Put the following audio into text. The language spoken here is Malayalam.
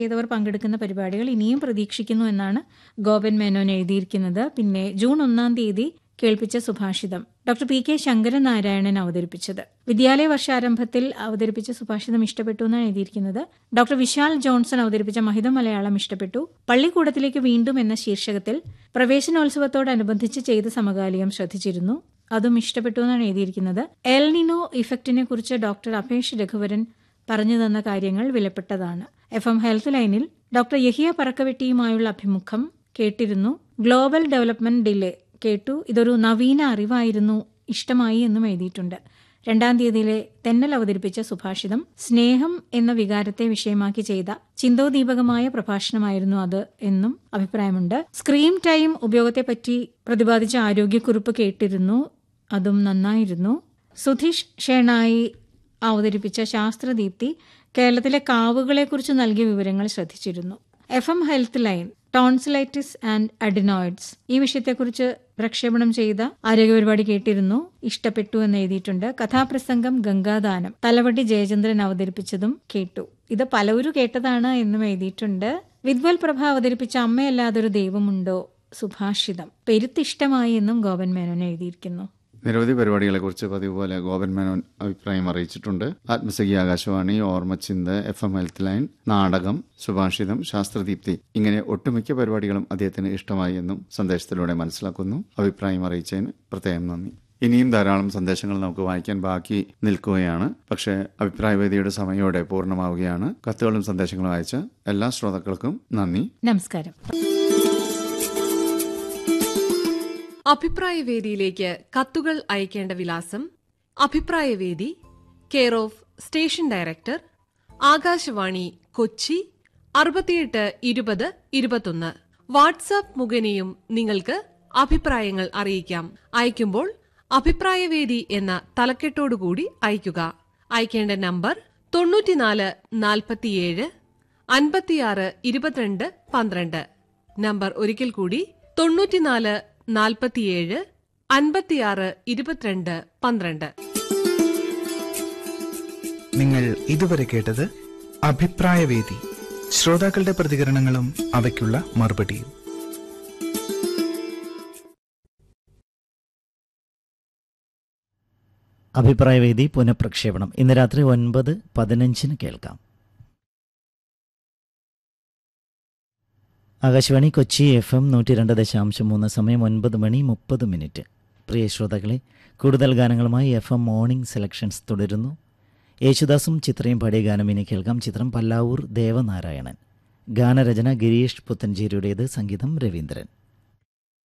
ചെയ്തവർ പങ്കെടുക്കുന്ന പരിപാടികൾ ഇനിയും പ്രതീക്ഷിക്കുന്നു എന്നാണ് ഗോപൻ മേനോൻ എഴുതിയിരിക്കുന്നത് പിന്നെ ജൂൺ ഒന്നാം തീയതി കേൾപ്പിച്ച സുഭാഷിതം doctor P K Shankaran Narayanan അവതരിപ്പിച്ചത് വിദ്യാലയ വർഷാരംഭത്തിൽ അവതരിപ്പിച്ച സുഭാഷിതം ഇഷ്ടപ്പെട്ടു എന്നാണ് എഴുതിയിരിക്കുന്നത് ഡോക്ടർ വിശാൽ ജോൺസൺ അവതരിപ്പിച്ച മഹിതം മലയാളം ഇഷ്ടപ്പെട്ടു പള്ളിക്കൂടത്തിലേക്ക് വീണ്ടും എന്ന ശീർഷകത്തിൽ പ്രവേശനോത്സവത്തോടനുബന്ധിച്ച് ചെയ്ത സമകാലികം ശ്രദ്ധിച്ചിരുന്നു അതും ഇഷ്ടപ്പെട്ടു എന്നാണ് എഴുതിയിരിക്കുന്നത് എൽനിനോ ഇഫക്റ്റിനെ കുറിച്ച് ഡോക്ടർ അപേഷ് രഘുവരൻ പറഞ്ഞു തന്ന കാര്യങ്ങൾ വിലപ്പെട്ടതാണ് എഫ് എം ഹെൽത്ത് ലൈനിൽ ഡോക്ടർ യഹിയ പറക്കവെട്ടിയുമായുള്ള അഭിമുഖം കേട്ടിരുന്നു ഗ്ലോബൽ ഡെവലപ്മെന്റ് ഡിലേ കേട്ടു ഇതൊരു നവീന അറിവായിരുന്നു ഇഷ്ടമായി എന്നും എഴുതിയിട്ടുണ്ട് രണ്ടാം തീയതിയിലെ തെന്നൽ അവതരിപ്പിച്ച സുഭാഷിതം സ്നേഹം എന്ന വികാരത്തെ വിഷയമാക്കി ചെയ്ത ചിന്തോദീപകമായ പ്രഭാഷണമായിരുന്നു അത് എന്നും അഭിപ്രായമുണ്ട് സ്ക്രീൻ ടൈം ഉപയോഗത്തെപ്പറ്റി പ്രതിപാദിച്ച ആരോഗ്യക്കുറിപ്പ് കേട്ടിരുന്നു അതും നന്നായിരുന്നു സുധീഷ് ഷേണായി അവതരിപ്പിച്ച ശാസ്ത്രദീപ്തി കേരളത്തിലെ കാവുകളെക്കുറിച്ച് നൽകിയ വിവരങ്ങൾ ശ്രദ്ധിച്ചിരുന്നു F M health line tonsillitis and adenoids ഈ വിഷയത്തെക്കുറിച്ച് പ്രക്ഷേപണം ചെയ്ത ആരോഗ്യ പരിപാടി കേട്ടിരുന്നു ഇഷ്ടപ്പെട്ടു എന്ന് എഴുതിയിട്ടുണ്ട് കഥാപ്രസംഗം ഗംഗാദാനം തലവടി ജയചന്ദ്രൻ അവതരിപ്പിച്ചതും കേട്ടു ഇത് പലവരും കേട്ടതാണ് എന്നും എഴുതിയിട്ടുണ്ട് വിദ്വൽ പ്രഭ അവതരിപ്പിച്ച അമ്മയല്ലാതൊരു ദൈവമുണ്ടോ സുഭാഷിതം പെരുത്തിഷ്ടമായി എന്നും ഗോപൻ മേനോൻ എഴുതിയിരിക്കുന്നു നിരവധി പരിപാടികളെക്കുറിച്ച് പതിവ് പോലെ ഗോപൻ മേനോൻ അഭിപ്രായം അറിയിച്ചിട്ടുണ്ട് ആത്മസഖി ആകാശവാണി ഓർമ്മച്ചിന്ത് എഫ് എം ഹെൽത്ത് ലൈൻ നാടകം സുഭാഷിതം ശാസ്ത്രദീപ്തി ഇങ്ങനെ ഒട്ടുമിക്ക പരിപാടികളും അദ്ദേഹത്തിന് ഇഷ്ടമായി എന്നും സന്ദേശത്തിലൂടെ മനസ്സിലാക്കുന്നു അഭിപ്രായം അറിയിച്ചതിന് പ്രത്യേകം നന്ദി ഇനിയും ധാരാളം സന്ദേശങ്ങൾ നമുക്ക് വായിക്കാൻ ബാക്കി നിൽക്കുകയാണ് പക്ഷേ അഭിപ്രായവേദിയുടെ സമയോടെ പൂർണ്ണമാവുകയാണ് കത്തുകളും സന്ദേശങ്ങളും അയച്ച എല്ലാ ശ്രോതാക്കൾക്കും നന്ദി നമസ്കാരം അഭിപ്രായവേദിയിലേക്ക് കത്തുകൾ അയക്കേണ്ട വിലാസം അഭിപ്രായവേദി care of station director Akashvani Kochi അറുപത്തിയെട്ട് ഇരുപത് ഇരുപത്തൊന്ന് വാട്സാപ്പ് മുഖേനയും നിങ്ങൾക്ക് അഭിപ്രായങ്ങൾ അറിയിക്കാം അയക്കുമ്പോൾ അഭിപ്രായവേദി എന്ന തലക്കെട്ടോടുകൂടി അയയ്ക്കുക അയക്കേണ്ട നമ്പർ തൊണ്ണൂറ്റിനാല് നാൽപ്പത്തിയേഴ് അൻപത്തിയാറ് ഇരുപത്തിരണ്ട് പന്ത്രണ്ട് നമ്പർ ഒരിക്കൽ കൂടി തൊണ്ണൂറ്റിനാല് നാൽപ്പത്തിയേഴ് അൻപത്തിയാറ് ഇരുപത്തിരണ്ട് പന്ത്രണ്ട് നിങ്ങൾ ഇതുവരെ കേട്ടത് അഭിപ്രായവേദി ശ്രോതാക്കളുടെ പ്രതികരണങ്ങളും അവയ്ക്കുള്ള മറുപടിയും അഭിപ്രായവേദി പുനഃപ്രക്ഷേപണം ഇന്ന് രാത്രി ഒൻപത് പതിനഞ്ചിന് കേൾക്കാം ആകാശവാണി കൊച്ചി എഫ് എം നൂറ്റി രണ്ട് ദശാംശം മൂന്ന് സമയം ഒൻപത് മണി മുപ്പത് മിനിറ്റ് പ്രിയ ശ്രോതാക്കളെ കൂടുതൽ ഗാനങ്ങളുമായി എഫ് എം മോർണിംഗ് സെലക്ഷൻസ് തുടരുന്നു യേശുദാസും ചിത്രയും പാടിയ ഗാനം ഇനി കേൾക്കാം ചിത്രം പല്ലാവൂർ ദേവനാരായണൻ ഗാനരചന ഗിരീഷ് പുത്തഞ്ചേരിയുടേത് സംഗീതം രവീന്ദ്രൻ